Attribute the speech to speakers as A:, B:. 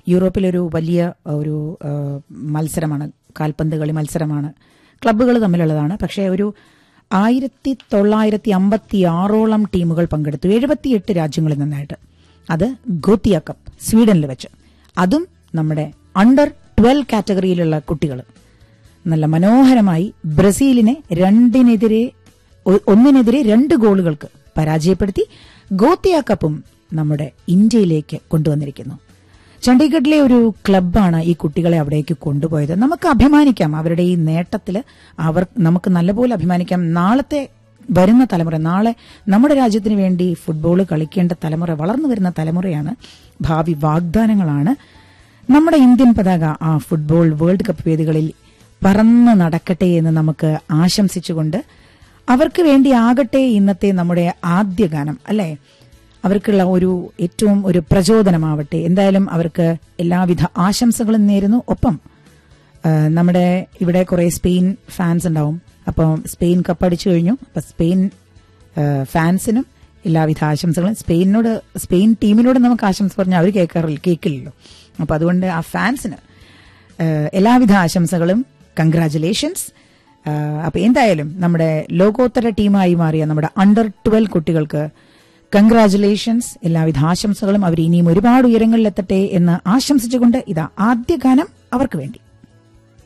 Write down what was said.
A: യൂറോപ്പിലൊരു വലിയ ഒരു ആ, മത്സരമാണ് കാൽപന്ത് കളി മത്സരമാണ് ക്ലബ്ബുകൾ തമ്മിലുള്ളതാണ് പക്ഷേ ഒരു ആയിരത്തി തൊള്ളായിരത്തി അമ്പത്തി ആറോളം ടീമുകൾ പങ്കെടുത്തു എഴുപത്തിയെട്ട് രാജ്യങ്ങളിൽ നിന്നായിട്ട് അത് ഗോത്തിയ കപ്പ് സ്വീഡനിൽ വെച്ച് അതും നമ്മുടെ അണ്ടർ ട്വൽവ് കാറ്റഗറിയിലുള്ള കുട്ടികൾ നല്ല മനോഹരമായി ബ്രസീലിനെ രണ്ടിനെതിരെ ഒ- ഒന്നിനെതിരെ രണ്ട് ഗോളുകൾക്ക് പരാജയപ്പെടുത്തി ഗോത്തിയ കപ്പും നമ്മുടെ ഇന്ത്യയിലേക്ക് കൊണ്ടുവന്നിരിക്കുന്നു ചണ്ഡീഗഡിലെ ഒരു ക്ലബ്ബാണ് ഈ കുട്ടികളെ അവിടേക്ക് കൊണ്ടുപോയത് നമുക്ക് അഭിമാനിക്കാം അവരുടെ ഈ നേട്ടത്തിൽ അവർ നമുക്ക് നല്ലപോലെ അഭിമാനിക്കാം നാളത്തെ വരുന്ന തലമുറ നാളെ നമ്മുടെ രാജ്യത്തിന് വേണ്ടി ഫുട്ബോൾ കളിക്കേണ്ട തലമുറ വളർന്നു വരുന്ന തലമുറയാണ് ഭാവി വാഗ്ദാനങ്ങളാണ് നമ്മുടെ ഇന്ത്യൻ പതാക ആ ഫുട്ബോൾ വേൾഡ് കപ്പ് വേദികളിൽ പറന്ന് നടക്കട്ടെ എന്ന് നമുക്ക് ആശംസിച്ചുകൊണ്ട് അവർക്ക് വേണ്ടി ആകട്ടെ ഇന്നത്തെ നമ്മുടെ ആദ്യ ഗാനം അല്ലേ അവർക്കുള്ള ഒരു ഏറ്റവും ഒരു പ്രചോദനമാവട്ടെ എന്തായാലും അവർക്ക് എല്ലാവിധ ആശംസകളും നേരുന്നു ഒപ്പം ആ, നമ്മുടെ ഇവിടെ കുറെ സ്പെയിൻ ഫാൻസ് ഉണ്ടാവും അപ്പം സ്പെയിൻ കപ്പടിച്ചു കഴിഞ്ഞു അപ്പൊ സ്പെയിൻ ആ, ഫാൻസിനും എല്ലാവിധ ആശംസകളും സ്പെയിനോട് സ്പെയിൻ ടീമിനോട് നമുക്ക് ആശംസ പറഞ്ഞാൽ അവർ കേൾക്കാറില്ല കേൾക്കില്ലല്ലോ അപ്പൊ അതുകൊണ്ട് ആ ഫാൻസിന് ആ, എല്ലാവിധ ആശംസകളും കൺഗ്രാചുലേഷൻസ് അപ്പൊ എന്തായാലും നമ്മുടെ ലോകോത്തര ടീമായി മാറിയ നമ്മുടെ അണ്ടർ ട്വൽവ് കുട്ടികൾക്ക് കൺഗ്രാചുലേഷൻസ് എല്ലാവിധ ആശംസകളും അവർ ഇനിയും ഒരുപാട് ഉയരങ്ങളിലെത്തട്ടെ എന്ന് ആശംസിച്ചുകൊണ്ട് ഇതാ ആദ്യ ഗാനം അവർക്ക് വേണ്ടി